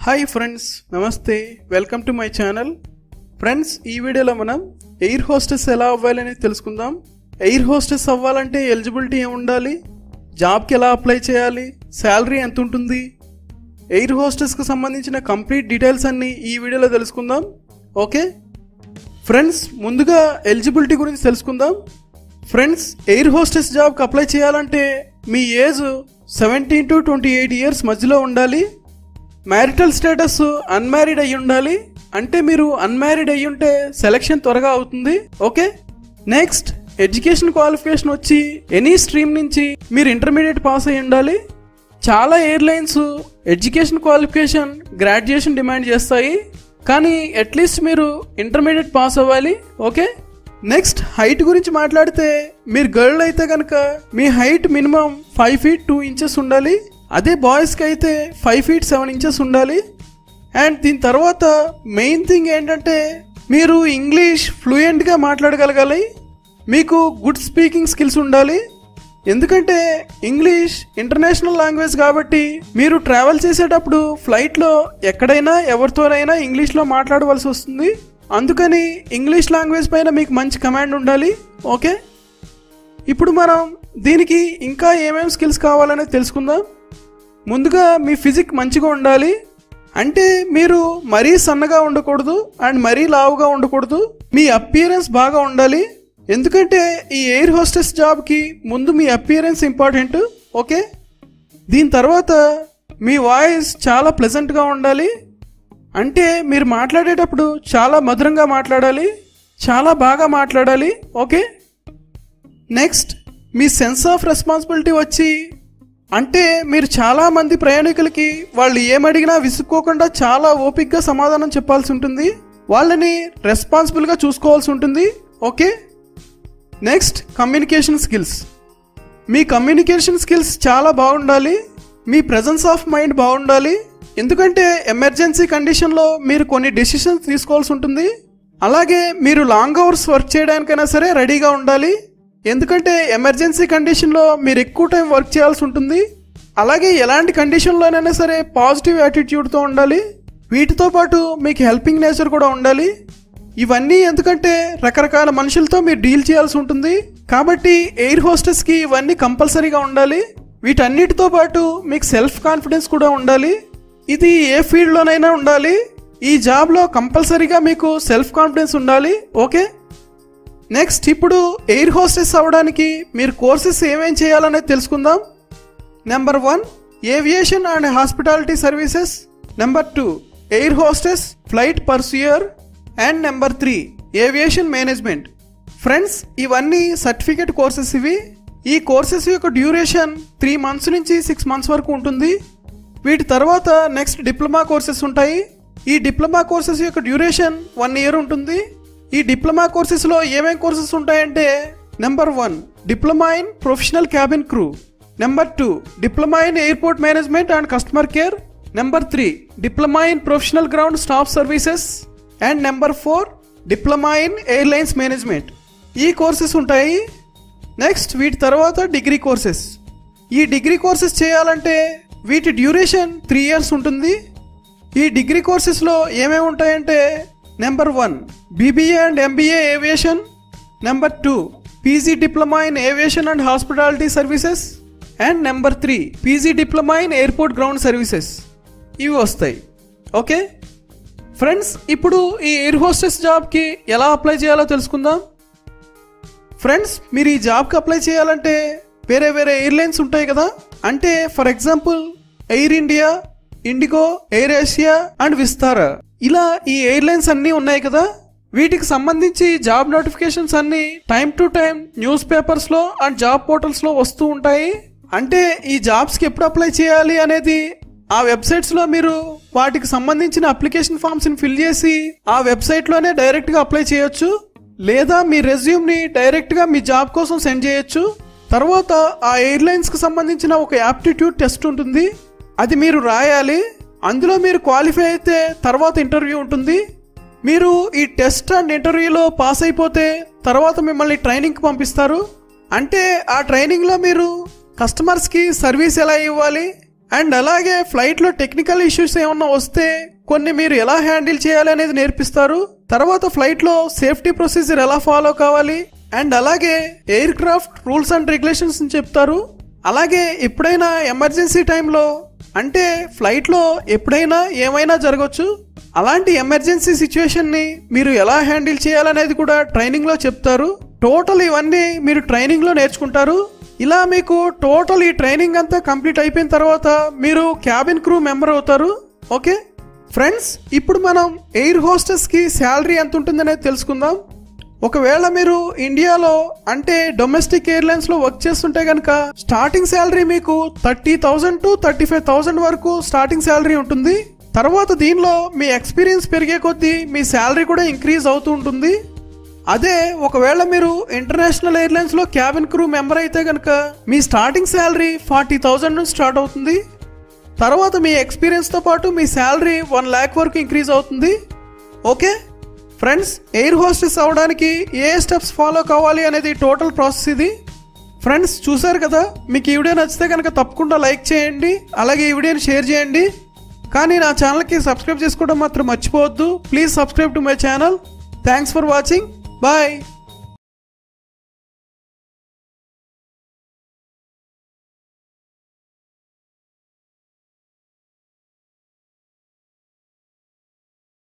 hi friends నమస్తే welcome to my channel friends ఈ వీడియోలో మనం ఎయిర్ హోస్టెస్ ఎలా అవ్వాలని తెలుసుకుందాం ఎయిర్ హోస్టెస్ అవ్వాలంటే ఎలిజిబిలిటీ ఏమి ఉండాలి జాబ్కి ఎలా అప్లై చేయాలి శాలరీ ఎంత ఉంటుంది ఎయిర్ హోస్టెస్కి సంబంధించిన కంప్లీట్ డీటెయిల్స్ అన్నీ ఈ వీడియోలో తెలుసుకుందాం ఓకే ఫ్రెండ్స్ ముందుగా ఎలిజిబిలిటీ గురించి తెలుసుకుందాం ఫ్రెండ్స్ ఎయిర్ హోస్టెస్ జాబ్కి అప్లై చేయాలంటే మీ age seventeen to twenty eight years మధ్యలో ఉండాలి మ్యారిటల్ స్టేటస్ అన్మ్యారీడ్ అయి ఉండాలి అంటే మీరు అన్మ్యారీడ్ అయి ఉంటే సెలెక్షన్ త్వరగా అవుతుంది ఓకే నెక్స్ట్ ఎడ్యుకేషన్ క్వాలిఫికేషన్ వచ్చి ఎనీ స్ట్రీమ్ నుంచి మీరు ఇంటర్మీడియట్ పాస్ అయి ఉండాలి చాలా airlines education qualification graduation demand చేస్తాయి కానీ అట్లీస్ట్ మీరు ఇంటర్మీడియట్ పాస్ అవ్వాలి ఓకే నెక్స్ట్ హైట్ గురించి మాట్లాడితే మీరు గర్ల్ అయితే కనుక మీ height minimum five feet two inches ఉండాలి అదే బాయ్స్కి అయితే ఫైవ్ ఫీట్ సెవెన్ ఇంచెస్ ఉండాలి అండ్ దీని తర్వాత మెయిన్ థింగ్ ఏంటంటే మీరు ఇంగ్లీష్ ఫ్లూయెంట్గా మాట్లాడగలగాలి మీకు గుడ్ స్పీకింగ్ స్కిల్స్ ఉండాలి ఎందుకంటే ఇంగ్లీష్ ఇంటర్నేషనల్ లాంగ్వేజ్ కాబట్టి మీరు ట్రావెల్ చేసేటప్పుడు ఫ్లైట్లో ఎక్కడైనా ఎవరితోనైనా ఇంగ్లీష్లో మాట్లాడవలసి వస్తుంది అందుకని ఇంగ్లీష్ లాంగ్వేజ్ పైన మీకు మంచి కమాండ్ ఉండాలి ఓకే ఇప్పుడు మనం దీనికి ఇంకా ఏమేమి స్కిల్స్ కావాలనేది తెలుసుకుందాం ముందుగా మీ ఫిజిక్ మంచిగా ఉండాలి అంటే మీరు మరీ సన్నగా ఉండకూడదు అండ్ మరీ లావుగా ఉండకూడదు మీ అపియరెన్స్ బాగా ఉండాలి ఎందుకంటే ఈ ఎయిర్ హోస్టెస్ జాబ్కి ముందు మీ అపియరెన్స్ ఇంపార్టెంట్ ఓకే దీని తర్వాత మీ వాయిస్ చాలా ప్లెజెంట్గా ఉండాలి అంటే మీరు మాట్లాడేటప్పుడు చాలా మధురంగా మాట్లాడాలి చాలా బాగా మాట్లాడాలి ఓకే నెక్స్ట్ మీ సెన్స్ ఆఫ్ రెస్పాన్సిబిలిటీ వచ్చి అంటే మీరు చాలా మంది ప్రయాణికులకి వాళ్ళు ఏమడిగినా విసుక్కోకుండా చాలా ఓపిక్గా సమాధానం చెప్పాల్సి ఉంటుంది వాళ్ళని రెస్పాన్సిబుల్గా చూసుకోవాల్సి ఉంటుంది ఓకే నెక్స్ట్ కమ్యూనికేషన్ స్కిల్స్ మీ కమ్యూనికేషన్ స్కిల్స్ చాలా బాగుండాలి మీ ప్రజెన్స్ ఆఫ్ మైండ్ బాగుండాలి ఎందుకంటే ఎమర్జెన్సీ కండిషన్లో మీరు కొన్ని డెసిషన్స్ తీసుకోవాల్సి ఉంటుంది అలాగే మీరు లాంగ్ అవర్స్ వర్క్ చేయడానికైనా సరే రెడీగా ఉండాలి ఎందుకంటే ఎమర్జెన్సీ కండిషన్లో మీరు ఎక్కువ టైం వర్క్ చేయాల్సి ఉంటుంది అలాగే ఎలాంటి కండిషన్లోనైనా సరే పాజిటివ్ యాటిట్యూడ్తో ఉండాలి వీటితో పాటు మీకు హెల్పింగ్ నేచర్ కూడా ఉండాలి ఇవన్నీ ఎందుకంటే రకరకాల మనుషులతో మీరు డీల్ చేయాల్సి ఉంటుంది కాబట్టి ఎయిర్ హోస్టెస్కి ఇవన్నీ కంపల్సరీగా ఉండాలి వీటన్నిటితో పాటు మీకు సెల్ఫ్ కాన్ఫిడెన్స్ కూడా ఉండాలి ఇది ఏ ఫీల్డ్లోనైనా ఉండాలి ఈ జాబ్లో కంపల్సరీగా మీకు సెల్ఫ్ కాన్ఫిడెన్స్ ఉండాలి ఓకే నెక్స్ట్ ఇప్పుడు ఎయిర్ హోస్టెస్ అవ్వడానికి మీరు కోర్సెస్ ఏమేం చేయాలనేది తెలుసుకుందాం number one aviation and hospitality services number two air hostess flight purser and number three aviation management friends ఇవన్నీ సర్టిఫికేట్ కోర్సెస్ ఇవి ఈ కోర్సెస్ యొక్క డ్యూరేషన్ త్రీ మంత్స్ నుంచి సిక్స్ మంత్స్ వరకు ఉంటుంది వీటి తర్వాత నెక్స్ట్ డిప్లొమా కోర్సెస్ ఉంటాయి ఈ డిప్లొమా కోర్సెస్ యొక్క డ్యూరేషన్ వన్ ఇయర్ ఉంటుంది ఈ డిప్లొమా కోర్సెస్లో ఏమేం కోర్సెస్ ఉంటాయంటే number one diploma in professional cabin crew number two diploma in airport management and customer care number three diploma in professional ground staff services and number four diploma in airlines management ఈ courses ఉంటాయి next వీటి తర్వాత degree courses ఈ degree courses చేయాలంటే వీటి duration three years ఉంటుంది ఈ degree కోర్సెస్లో ఏమేమి ఉంటాయంటే number one BBA and MBA aviation number two PG diploma in aviation and hospitality services and number three PG diploma in airport ground services ఇవి వస్తాయి ఓకే ఫ్రెండ్స్ ఇప్పుడు ఈ ఎయిర్ హోస్టెస్ జాబ్కి ఎలా అప్లై చేయాలో తెలుసుకుందాం ఫ్రెండ్స్ మీరు ఈ జాబ్కి అప్లై చేయాలంటే వేరే వేరే ఎయిర్లైన్స్ ఉంటాయి కదా అంటే for example Air India IndiGo AirAsia అండ్ విస్తారా ఇలా ఈ ఎయిర్లైన్స్ అన్నీ ఉన్నాయి కదా వీటికి సంబంధించి జాబ్ నోటిఫికేషన్స్ అన్ని టైం టు టైం న్యూస్ పేపర్స్లో అండ్ జాబ్ పోర్టల్స్లో వస్తూ ఉంటాయి అంటే ఈ జాబ్స్కి ఎప్పుడు అప్లై చేయాలి అనేది ఆ వెబ్సైట్స్లో మీరు వాటికి సంబంధించిన అప్లికేషన్ ఫామ్స్ని ఫిల్ చేసి ఆ వెబ్సైట్లోనే డైరెక్ట్గా అప్లై చేయొచ్చు లేదా మీ రెజ్యూమ్ని డైరెక్ట్గా మీ జాబ్ కోసం సెండ్ చేయొచ్చు తర్వాత ఆ ఎయిర్లైన్స్కి సంబంధించిన ఒక యాప్టిట్యూడ్ టెస్ట్ ఉంటుంది అది మీరు రాయాలి అందులో మీరు క్వాలిఫై అయితే తర్వాత ఇంటర్వ్యూ ఉంటుంది మీరు ఈ టెస్ట్ అండ్ ఇంటర్వ్యూలో పాస్ అయిపోతే తర్వాత మిమ్మల్ని ట్రైనింగ్కి పంపిస్తారు అంటే ఆ ట్రైనింగ్లో మీరు కస్టమర్స్కి సర్వీస్ ఎలా ఇవ్వాలి అండ్ అలాగే ఫ్లైట్లో టెక్నికల్ ఇష్యూస్ ఏమన్నా వస్తే కొన్ని మీరు ఎలా హ్యాండిల్ చేయాలి అనేది నేర్పిస్తారు తర్వాత ఫ్లైట్లో సేఫ్టీ ప్రొసీజర్ ఎలా ఫాలో కావాలి అండ్ అలాగే aircraft rules and regulations చెప్తారు అలాగే ఎప్పుడైనా ఎమర్జెన్సీ టైంలో అంటే ఫ్లైట్లో ఎప్పుడైనా ఏమైనా జరగవచ్చు అలాంటి ఎమర్జెన్సీ సిచ్యువేషన్ని మీరు ఎలా హ్యాండిల్ చేయాలనేది కూడా ట్రైనింగ్లో చెప్తారు టోటల్ ఇవన్నీ మీరు ట్రైనింగ్లో నేర్చుకుంటారు ఇలా మీకు టోటల్ ఈ ట్రైనింగ్ అంతా కంప్లీట్ అయిపోయిన తర్వాత మీరు క్యాబిన్ క్రూ మెంబర్ అవుతారు ఓకే ఫ్రెండ్స్ ఇప్పుడు మనం ఎయిర్ హోస్టెస్కి శాలరీ ఎంత ఉంటుందనేది తెలుసుకుందాం ఒకవేళ మీరు ఇండియాలో అంటే డొమెస్టిక్ ఎయిర్లైన్స్లో వర్క్ చేస్తుంటే కనుక స్టార్టింగ్ శాలరీ మీకు thirty thousand to thirty five thousand వరకు స్టార్టింగ్ శాలరీ ఉంటుంది తర్వాత దీనిలో మీ ఎక్స్పీరియన్స్ పెరిగే కొద్దీ మీ శాలరీ కూడా ఇంక్రీజ్ అవుతూ ఉంటుంది అదే ఒకవేళ మీరు ఇంటర్నేషనల్ ఎయిర్లైన్స్లో క్యాబిన్ క్రూ మెంబర్ అయితే కనుక మీ స్టార్టింగ్ శాలరీ ఫార్టీ థౌజండ్ నుంచి స్టార్ట్ అవుతుంది తర్వాత మీ ఎక్స్పీరియన్స్తో పాటు మీ శాలరీ వన్ ల్యాక్ వరకు ఇంక్రీజ్ అవుతుంది ఓకే ఫ్రెండ్స్ ఎయిర్ హోస్టెస్ అవ్వడానికి ఏ స్టెప్స్ ఫాలో కావాలి అనేది టోటల్ ప్రాసెస్ ఇది ఫ్రెండ్స్ చూసారు కదా మీకు ఈ వీడియో నచ్చితే కనుక తప్పకుండా లైక్ చేయండి అలాగే ఈ వీడియోని షేర్ చేయండి కానీ నా ఛానల్కి సబ్స్క్రైబ్ చేసుకోవడం మాత్రం మర్చిపోవద్దు please subscribe to my channel thanks for watching bye